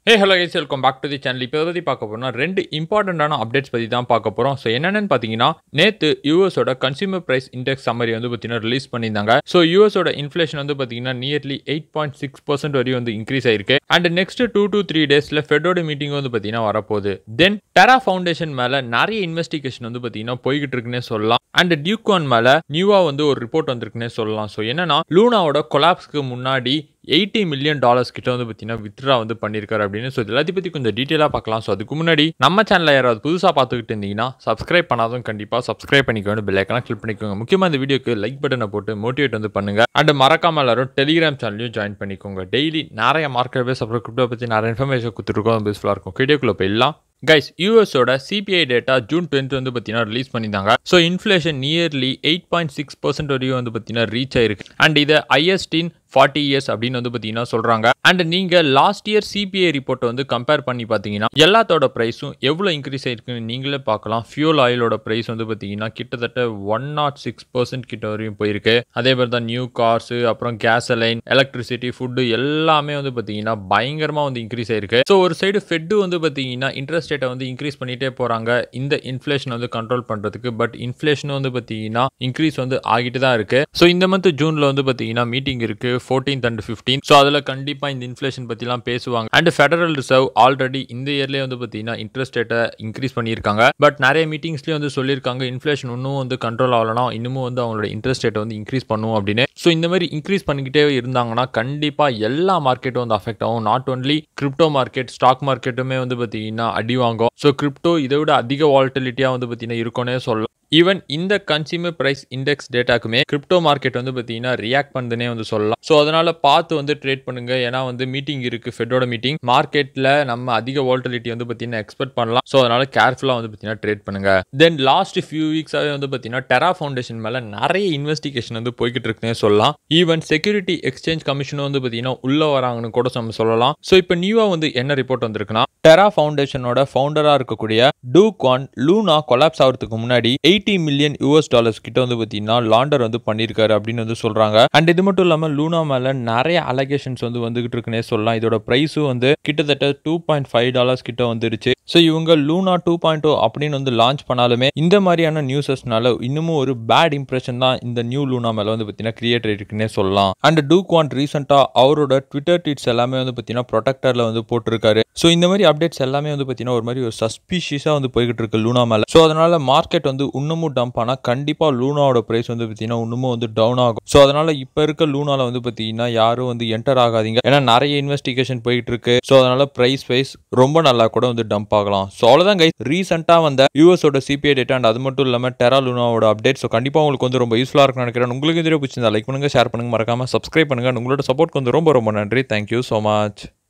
hey hello guys welcome back to the channel இப்போ பற்றி பார்க்க போறோம்னா ரெண்டு இம்பார்ட்டண்ட்டான அப்டேட்ஸ் பற்றி தான் பார்க்க போகிறோம் ஸோ என்னென்னு பார்த்தீங்கன்னா நேற்று யூஎஸோட கன்சியூமர் பிரைஸ் இண்டெக்ஸ் சம்மரி வந்து பார்த்தீங்கன்னா ரிலீஸ் பண்ணியிருந்தாங்க ஸோ யூஎஸோட இன்ஃப்ளேஷன் வந்து பார்த்தீங்கன்னா nearly eight point six percent வரையும் வந்து இன்க்ரீஸ் ஆயிருக்கு and next two to three டேஸில் ஃபெடோட மீட்டிங் வந்து பார்த்தீங்கன்னா வரப்போகுது தென் டெரா ஃபவுண்டேஷன் மேலே நிறைய இன்வெஸ்டிகேஷன் வந்து பார்த்தீங்கன்னா போய்கிட்டு இருக்குன்னே சொல்லலாம் அண்ட் டியூகான் மேலே நியூவாக வந்து ஒரு ரிப்போர்ட் வந்திருக்குன்னே சொல்லலாம் ஸோ என்னன்னா லூனாவோட கொலாப்ஸ்க்கு முன்னாடி எயிட்டி மில்லியன் டாலர்ஸ் கிட்ட வந்து பார்த்தீங்கன்னா வித்ரா வந்து பண்ணியிருக்காரு அப்படின்னு ஸோ இது எல்லாத்தையும் பற்றி கொஞ்சம் டீட்டெயிலாக பார்க்கலாம் ஸோ அதுக்கு முன்னாடி நம்ம சேனலில் யாராவது புதுசாக பார்த்துக்கிட்டு இருந்தீங்கன்னா சப்ஸ்கிரைப் பண்ணாதும் கண்டிப்பாக சப்ஸ்கிரைப் பண்ணிக்கோங்க பெல் ஐக்கனா கிளிக் பண்ணிக்கோங்க முக்கியமாக இந்த வீடியோக்கு லைக் பட்டனை போட்டு மோட்டிவேட் வந்து பண்ணுங்க அண்ட் மறக்காம எல்லாரும் டெலிகிராம் சேனலையும் ஜாயின் பண்ணிக்கோங்க டெய்லி நிறைய மார்க்கெட் பேஸ் அப்புறம் கிரிப்டோ பற்றி நிறைய இன்ஃபர்மேஷன் கொடுத்துருக்கோம் யூஸ்ஃபுல்லாக இருக்கும் வீடியோக்குள்ளே போயிடலாம் கைஸ் யூஎஸோட சிபிஐ டேட்டா ஜூன் டென்த் வந்து பார்த்தீங்கன்னா ரிலீஸ் பண்ணியிருந்தாங்க so inflation nearly eight point six percent வரையும் வந்து பார்த்தீங்கன்னா ரீச் ஆயிருக்கு அண்ட் இதை ஐஎஸ்டின் ஃபார்ட்டி இயர்ஸ் அப்படின்னு வந்து பார்த்தீங்கன்னா சொல்கிறாங்க அண்ட் நீங்கள் லாஸ்ட் இயர் சிபிஐ ரிப்போர்ட்டை வந்து கம்பேர் பண்ணி பார்த்தீங்கன்னா எல்லாத்தோட ப்ரைஸும் எவ்வளோ இன்க்ரீஸ் ஆயிருக்குன்னு நீங்களே பார்க்கலாம் ஃபியூல் ஆயிலோட ப்ரைஸ் வந்து பார்த்தீங்கன்னா கிட்டத்தட்ட ஒன் நாட் சிக்ஸ் பர்சன்ட் கிட்ட வரையும் போயிருக்கு அதே மாதிரி தான் நியூ கார்ஸு அப்புறம் கேசலைன் எலக்ட்ரிசிட்டி ஃபுட்டு எல்லாமே வந்து பார்த்தீங்கன்னா பயங்கரமாக வந்து இன்க்ரீஸ் ஆயிருக்கு ஸோ ஒரு சைடு ஃபெட்டு வந்து பார்த்தீங்கன்னா இன்ட்ரெஸ்ட் ரேட்டை வந்து இன்க்ரீஸ் பண்ணிட்டே போகிறாங்க இந்த இன்ஃப்ளேஷன் வந்து கண்ட்ரோல் பண்ணுறதுக்கு பட் இன்ஃப்ளேஷன் வந்து பார்த்தீங்கன்னா இன்க்ரீஸ் வந்து ஆகிட்டு தான் இருக்கு ஸோ இந்த மந்த் ஜூனில் வந்து பார்த்தீங்கன்னா மீட்டிங் இருக்கு ஃபோர்டீன்த் அண்ட் ஃபிஃப்டீன் ஸோ அதில் கண்டிப்பாக இந்த இன்ஃப்ளேஷன் பற்றிலாம் பேசுவாங்க அண்ட் ஃபெடரல் ரிசர்வ் ஆல்ரெடி இந்த இயர்லேயே வந்து பார்த்தீங்கன்னா இன்ட்ரெஸ்ட் ரேட்டை இன்க்ரீஸ் பண்ணியிருக்காங்க பட் நிறைய மீட்டிங்ஸ்லேயும் வந்து சொல்லியிருக்காங்க இன்ஃப்ளேஷன் இன்னும் வந்து கண்ட்ரோல் ஆகலனா இன்னமும் வந்து அவங்களோட இன்ட்ரெஸ்ட் ரேட்டை வந்து இன்க்ரீஸ் பண்ணுவோம் அப்படின்னு ஸோ இந்த மாதிரி இன்க்ரீஸ் பண்ணிக்கிட்டே இருந்தாங்கன்னா கண்டிப்பாக எல்லா மார்க்கெட்டும் வந்து அஃபெக்ட் ஆகும் not only crypto market stock மார்க்கெட்டுமே வந்து பார்த்தீங்கன்னா அடி வாங்கும் ஸோ கிரிப்டோ இதை விட அதிக வால்டிலிட்டியாக வந்து பார்த்தீங்கன்னா இருக்கும்னே சொல்லலாம் ஈவன் இந்த கன்சியூமர் பிரைஸ் இண்டெக்ஸ் டேட்டாக்குமே கிரிப்டோ மார்க்கெட் வந்து பார்த்தீங்கன்னா ரியாக்ட் பண்ணுதுனே வந்து சொல்லலாம் ஸோ அதனால பார்த்து வந்து ட்ரேட் பண்ணுங்க ஏன்னா வந்து மீட்டிங் இருக்கு ஃபெட்டோட மீட்டிங் மார்க்கெட்டில் நம்ம அதிக வால்டிலிட்டி வந்து பார்த்தீங்கன்னா எக்ஸ்பெக்ட் பண்ணலாம் ஸோ அதனால கேர்ஃபுல்லாக வந்து பார்த்தீங்கன்னா ட்ரேட் பண்ணுங்க தென் லாஸ்ட் ஃபியூ வீக்ஸாகவே வந்து பார்த்தீங்கன்னா டெரா ஃபவுண்டேஷன் மேலே நிறைய இன்வெஸ்டிகேஷன் வந்து போய்கிட்டு இருக்குன்னே சொல்லலாம் ஈவன் செக்யூரிட்டி எக்ஸ்சேஞ்ச் கமிஷனும் வந்து பார்த்தீங்கன்னா உள்ள வராங்கன்னு கூட நம்ம சொல்லலாம் ஸோ இப்போ நியூவாக வந்து என்ன ரிப்போர்ட் வந்திருக்குன்னா டெரா ஃபவுண்டேஷனோட ஃபவுண்டராக இருக்கக்கூடிய டூ குவான் லூனா கொலாப்ஸ் ஆகிறதுக்கு முன்னாடி எயிட்டி மில்லியன் யூஎஸ் டாலர்ஸ் கிட்ட வந்து பார்த்தீங்கன்னா லாண்டர் வந்து பண்ணியிருக்காரு அப்படின்னு வந்து சொல்றாங்க அண்ட் இது மட்டும் இல்லாமல் லூனா மேலே நிறைய அலகேஷன்ஸ் வந்து வந்துகிட்டு இருக்குன்னே சொல்லலாம் இதோட ப்ரைஸும் வந்து கிட்டத்தட்ட டூ பாயிண்ட் ஃபைவ் டாலர்ஸ் கிட்ட வந்துருச்சு ஸோ இவங்க லூனா டூ பாயிண்ட் டூ அப்படின்னு வந்து லான்ச் பண்ணாலுமே இந்த மாதிரியான நியூஸஸ்னால இன்னமும் ஒரு பேட் இம்ப்ரெஷன் தான் இந்த நியூ லூனா மேலே வந்து பார்த்தீங்கன்னா கிரியேட் இருக்குன்னே சொல்லலாம் அண்ட் டூ குவான்ட் ரீசெண்டாக அவரோட ட்விட்டர் ட்வீட்ஸ் எல்லாமே வந்து பார்த்தீங்கன்னா ப்ரொடெக்டரில் வந்து போட்டிருக்காரு ஸோ இந்த மாதிரி அப்டேட்ஸ் எல்லாமே வந்து பார்த்தீங்கன்னா ஒரு மாதிரி ஒரு சஸ்பீஷியஸாக வந்து போய்கிட்டு இருக்கு லூனா மேலே ஸோ அதனால மார்க்கெட் வந்து இன்னமும் டம்ப் ஆனால் கண்டிப்பாக லூனாவோட ப்ரைஸ் வந்து பார்த்தீங்கன்னா இன்னமும் வந்து டவுன் ஆகும் ஸோ அதனால இப்போ இருக்க லூனால வந்து பார்த்தீங்கன்னா யாரும் வந்து என்டர் ஆகாதீங்க ஏன்னா நிறைய இன்வெஸ்டிகேஷன் போயிட்டு இருக்கு ஸோ அதனால ப்ரைஸ் வைஸ் ரொம்ப நல்லா கூட வந்து டம்ப் ஆகலாம் ஸோ அவ்வளோதான் கைஸ் ரீசெண்டாக வந்த யூஎஸோட சிபிஐ டேட்டா அண்ட் அது மட்டும் இல்லாமல் டெரா லூனாவோட அப்டேட் ஸோ கண்டிப்பாக உங்களுக்கு வந்து ரொம்ப யூஸ்ஃபுல்லாக இருக்கும்னு நினைக்கிறேன் உங்களுக்கு இந்த வீடியோ பிடிச்சிருந்தா லைக் பண்ணுங்க ஷேர் பண்ணுங்க மறக்காம சப்ஸ்கிரைப் பண்ணுங்க உங்களோட சப்போர்ட் வந்து ரொம்ப ரொம்ப நன்றி தேங்க்யூ ஸோ மச்